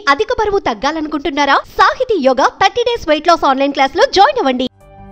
అధిక బరువు తగ్గాలనుకుంటున్నారా Sahithi Yoga thirty days weight loss online class లో జాయిన్ అవ్వండి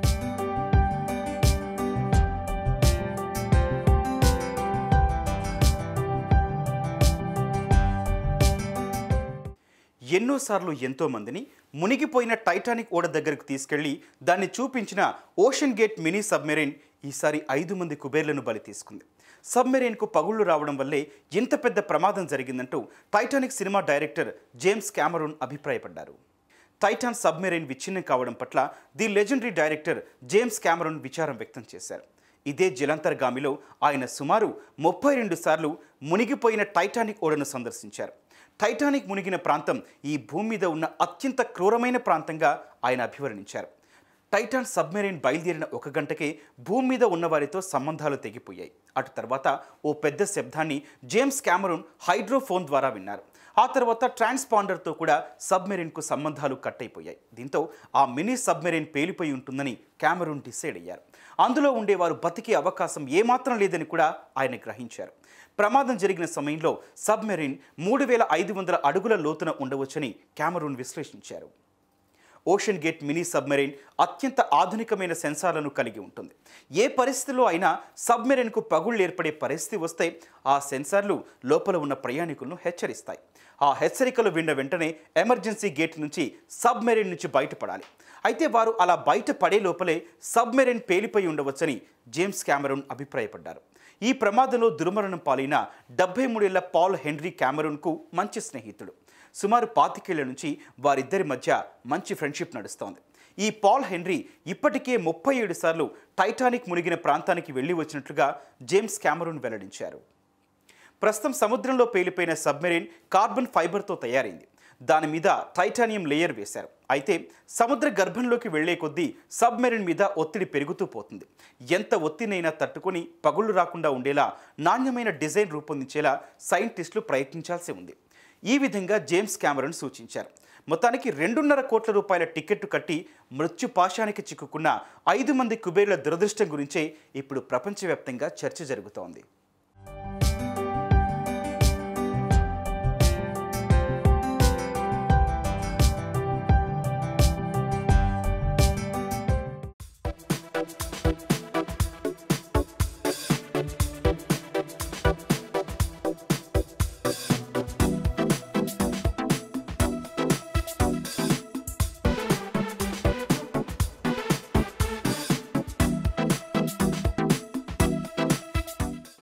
ఎన్నోసార్లు ఎంతో మందిని మునిగిపోయిన టైటానిక్ ఓడ దగ్గరకు తీసుకెళ్లి దాన్ని చూపించిన ఓషన్ గేట్ మినీ సబ్మెరైన్ ఈసారి ఐదు మంది కుబేర్లను బలి తీసుకుంది సబ్మెరైన్కు పగుళ్లు రావడం వల్లే ఇంత పెద్ద ప్రమాదం జరిగిందంటూ Titanic cinema director James Cameron అభిప్రాయపడ్డారు టైటాన్ సబ్మెరైన్ విచ్ఛిన్నం కావడం పట్ల the legendary director James Cameron విచారం వ్యక్తం చేశారు ఇదే జలంతర్గామిలో ఆయన సుమారు ముప్పై రెండు సార్లు మునిగిపోయిన టైటానిక్ ఓడను సందర్శించారు టైటానిక్ మునిగిన ప్రాంతం ఈ భూమి మీద ఉన్న అత్యంత క్రూరమైన ప్రాంతంగా ఆయన అభివర్ణించారు టైటాన్ సబ్మెరైన్ బయలుదేరిన ఒక గంటకే భూమి మీద ఉన్నవారితో సంబంధాలు తెగిపోయాయి అటు తర్వాత ఓ పెద్ద శబ్దాన్ని జేమ్స్ క్యామరూన్ హైడ్రోఫోన్ ద్వారా విన్నారు ఆ తర్వాత ట్రాన్స్పాండర్తో కూడా సబ్మెరైన్కు సంబంధాలు కట్ అయిపోయాయి దీంతో ఆ మినీ సబ్మెరైన్ పేలిపోయి ఉంటుందని క్యామరూన్ డిసైడ్ అయ్యారు అందులో ఉండేవారు బతికే అవకాశం ఏమాత్రం లేదని కూడా ఆయన గ్రహించారు ప్రమాదం జరిగిన సమయంలో సబ్మెరైన్ మూడు వేల ఐదు వందల అడుగుల లోతున ఉండవచ్చని క్యామరూన్ విశ్లేషించారు ఓషన్ గేట్ మినీ సబ్మెరైన్ అత్యంత ఆధునికమైన సెన్సార్లను కలిగి ఉంటుంది ఏ పరిస్థితిలో అయినా సబ్మెరైన్కు పగుళ్ళు ఏర్పడే పరిస్థితి వస్తే ఆ సెన్సార్లు లోపల ఉన్న ప్రయాణికులను హెచ్చరిస్తాయి ఆ హెచ్చరికలు విన్న వెంటనే ఎమర్జెన్సీ గేట్ నుంచి సబ్మెరైన్ నుంచి బయటపడాలి అయితే వారు అలా బయటపడే లోపలే సబ్మెరైన్ పేలిపోయి ఉండవచ్చని జేమ్స్ క్యామరూన్ అభిప్రాయపడ్డారు ఈ ప్రమాదంలో దుర్మరణం పాలైన డెబ్బై మూడేళ్ల పాల్ హెన్రీ క్యామరూన్కు మంచి స్నేహితుడు సుమారు పాతికేళ్ల నుంచి వారిద్దరి మధ్య మంచి ఫ్రెండ్షిప్ నడుస్తోంది ఈ పాల్ హెన్రీ ఇప్పటికే ముప్పై ఏడు సార్లు టైటానిక్ మునిగిన ప్రాంతానికి వెళ్ళి వచ్చినట్లుగా జేమ్స్ క్యామరూన్ వెల్లడించారు ప్రస్తుతం సముద్రంలో పేలిపోయిన సబ్మెరైన్ కార్బన్ ఫైబర్తో తయారైంది దాని మీద టైటానియం లేయర్ వేశారు అయితే సముద్ర గర్భంలోకి వెళ్లే కొద్దీ సబ్మెరైన్ మీద ఒత్తిడి పెరుగుతూ పోతుంది ఎంత ఒత్తిడినైనా తట్టుకొని పగుళ్ళు రాకుండా ఉండేలా నాణ్యమైన డిజైన్ రూపొందించేలా సైంటిస్టులు ప్రయత్నించాల్సి ఉంది ఈ విధంగా జేమ్స్ క్యామరన్ సూచించారు మొత్తానికి రెండున్నర కోట్ల రూపాయల టికెట్టు కట్టి మృత్యు పాశానికి చిక్కుకున్న ఐదు మంది కుబేర్ల దురదృష్టం గురించే ఇప్పుడు ప్రపంచవ్యాప్తంగా చర్చ జరుగుతోంది